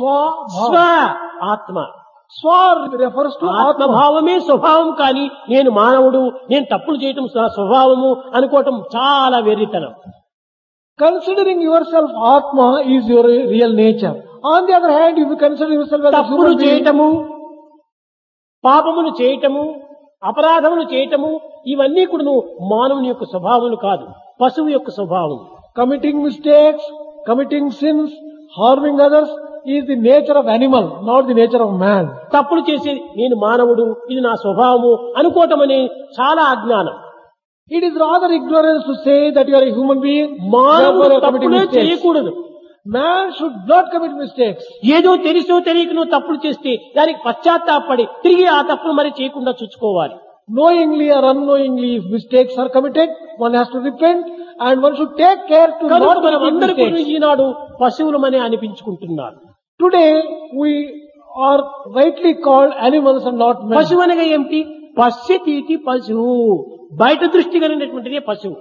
Swa స్వ Bhava. ఆత్మ Swa refers to Atma. ఆత్మభావమే స్వభావం కానీ నేను మానవుడు నేను తప్పులు చేయటం నా స్వభావము అనుకోవటం చాలా వెర్రితనం Considering yourself Atma is your real nature. On the other hand, if you consider yourself as a తప్పులు human being, చేయటము పాపములు చేయటము అపరాధములు చేయటము ఇవన్నీ కూడా నువ్వు మానవుని యొక్క స్వభావములు కాదు పశువు యొక్క స్వభావం committing mistakes, committing sins, harming others is the nature of animal, not the nature of man. తప్పులు చేసేది నేను మానవుడు ఇది నా స్వభావము అనుకోవటం అనే చాలా అజ్ఞానం It is rather ignorance to say that you are a human being, మానవుడు therefore you are committing తప్పులే mistakes. చేయకూడదు Man should not commit mistakes. ఏదో తెలుసో తెలియక నువ్వు తప్పులు చేస్తే దానికి పశ్చాత్తాపడి తిరిగి ఆ తప్పులు మరి చేయకుండా చూసుకోవాలి Knowingly or unknowingly, if mistakes are committed, one has to repent and one should take care to కనుక not మనం commit అందరూ కూడా mistakes. Eenadu పశువులమని అనిపించుకుంటున్నారు Today, we are rightly called animals and not men. పశువు అనగా ఏమిటి పశ్యతీతి పశువు బయట దృష్టి కలిగినటువంటిదే పశువు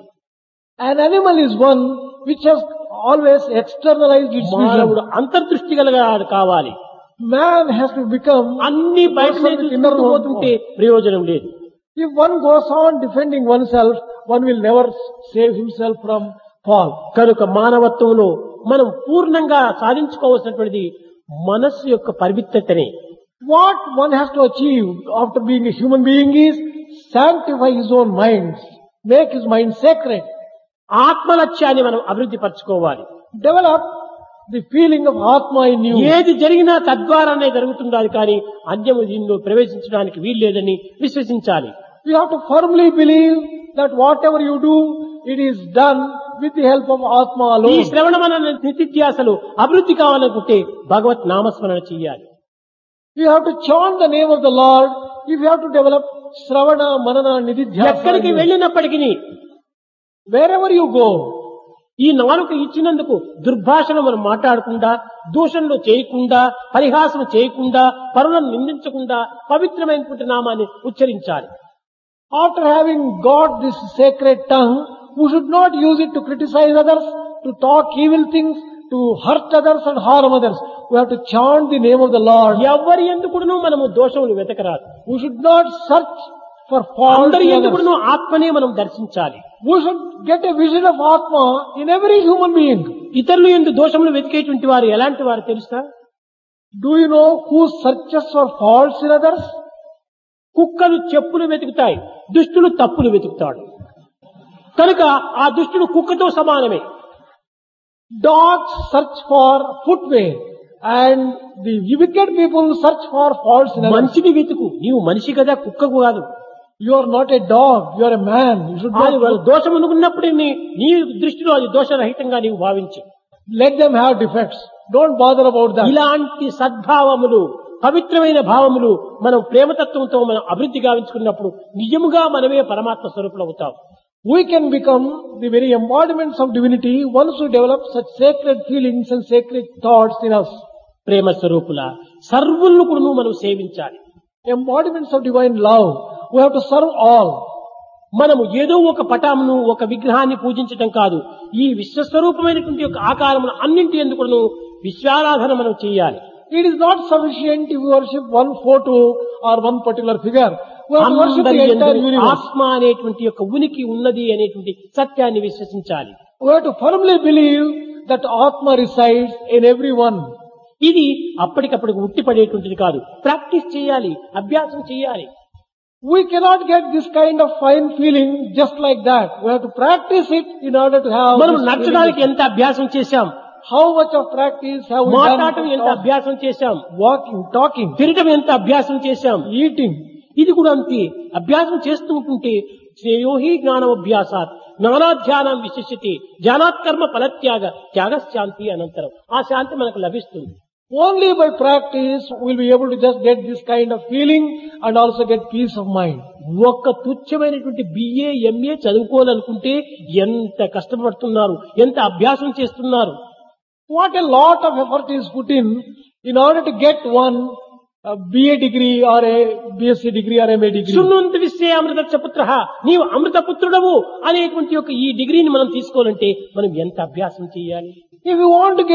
An animal is one which has always externalized its మానవుడు vision. అంతర్దృష్టి కలగాడు కావాలి Man has to become, అన్ని బయటనే Person with inner చూసుకుంటూ పోతుంటే ప్రయోజనం లేదు if one goes on defending oneself, one will never save himself from fall. కనుక మానవత్వంలో మనం పూర్ణంగా సాధించుకోవాల్సినటువంటిది మనస్సు యొక్క పరిమితతనే What one has to achieve after being a human being is sanctify his own mind, make his mind sacred, ఆత్మలక్ష్యాన్ని మనం అభివృద్ధి పరచుకోవాలి develop the feeling of Atma in you. ఏది జరిగినా తద్వారానే జరుగుతుండాలి కానీ అన్యము దీనిలో ప్రవేశించడానికి వీల్లేదని విశ్వసించాలి You have to firmly believe that whatever you do, it is done with the help of Atma ఈ alone. శ్రవణమన నిత్యాసలు అభివృద్ధి కావాలనుకుంటే భగవత్ నామస్మరణ చెయ్యాలి You have to chant the name of the Lord if you have to develop Sravana, Manana, Nididhyasa. in ఎక్కడికి you. వెళ్ళినప్పటికీ Wherever you go, ఈ నాలుక ఇచ్చినందుకు దుర్భాషను మనం మాట్లాడకుండా దూషణలు చేయకుండా పరిహాసం చేయకుండా పరులను నిందించకుండా పవిత్రమైనటువంటి నామాన్ని ఉచ్చరించాలి after having got this sacred tongue, we should not use it to criticize others, to talk evil things, to hurt others and harm others. We have to chant the name of the Lord. ఎవరి ఎందుకును మనము దోషములు వెతకరాదు We should not search for fault అందరి in others. ఎందుకును ఆత్మనే మనం దర్శించాలి We should get a vision of Atma in every human being. ఇతరులు ఎందు దోషములు వెతికేటువంటి వారు ఎలాంటి వారు తెలుసా Do you know who searches for faults in others? కుక్కలు చెప్పులు వెతుకుతాయి దుష్టులు తప్పులు వెతుకుతాడు కనుక ఆ దుష్టుడు కుక్కతో సమానమే Dogs search for footwear and the wicked people search for faults in others. మంచిని వెతుకు నీవు మనిషి కదా కుక్కకు కాదు You are not a dog, you are a man. You should అది not వాళ్ళు దోషం అనుకున్నప్పుడే నీ నీ దృష్టిలో అది దోషరహితంగా నీవు భావించు let them have defects. Don't bother about that. ఇలాంటి సద్భావములు పవిత్రమైన భావములు మనం ప్రేమతత్వంతో మనం అభివృద్ధి గావించుకున్నప్పుడు నిజముగా మనమే పరమాత్మ స్వరూపులు అవుతాం We can become the very embodiments of divinity once we develop such sacred feelings and sacred thoughts in us. ప్రేమ స్వరూపుల సర్వులను కూడా నువ్వు మనం సేవించాలి Embodiments of divine love. We have to serve all. మనము ఏదో ఒక పటామును ఒక విగ్రహాన్ని పూజించటం కాదు ఈ విశ్వస్వరూపమైనటువంటి యొక్క ఆకారమును అన్నింటి ఎందుకు విశ్వారాధన మనం చేయాలి It is not sufficient if we worship one photo or one particular figure. We have to worship అందరి the entire యందు universe. ఆత్మ అనేటువంటి యొక్క ఉనికి ఉన్నది అనేటువంటి సత్యాన్ని విశ్వసించాలి We have to firmly believe that Atma resides in everyone. ఇది అప్పటికప్పుడు ఉట్టిపడేటువంటిది కాదు ప్రాక్టీస్ చేయాలి అభ్యాసం చేయాలి We cannot get this kind of fine feeling just like that. We have to practice it in order to have మనం this నచ్చడానికి feeling. ఎంత అభ్యాసం చేశాం How much of practice have we మాట్లాడటం ఎంత done? అభ్యాసం చేశాం Walking, talking, తినటం ఎంత అభ్యాసం చేశాం eating. ఇది కూడా అంతే అభ్యాసం చేస్తూ ఉంటుంటే శ్రేయోహి జ్ఞానమభ్యాసాత్ జ్ఞానాధ్యానం విశిష్యతి జ్ఞానాత్కర్మ ఫలత్యాగ త్యాగశాంతి అనంతరం ఆ శాంతి మనకు లభిస్తుంది Only by practice we'll be able to just get this kind of feeling and also get peace of mind. ఒక్క తుచ్చమైనటువంటి బిఏ ఎంఏ చదువుకోవాలనుకుంటే ఎంత కష్టపడుతున్నారు ఎంత అభ్యాసం చేస్తున్నారు What a lot of effort is put in in order to get one a BA degree or a BSc degree or MA degree. సున్నంత విశ్వే అమృత పుత్ర నీవు అమృత పుత్రుడవు అనేటువంటి ఒక ఈ డిగ్రీని మనం తీసుకోవాలంటే మనం ఎంత అభ్యాసం చేయాలి If you want to get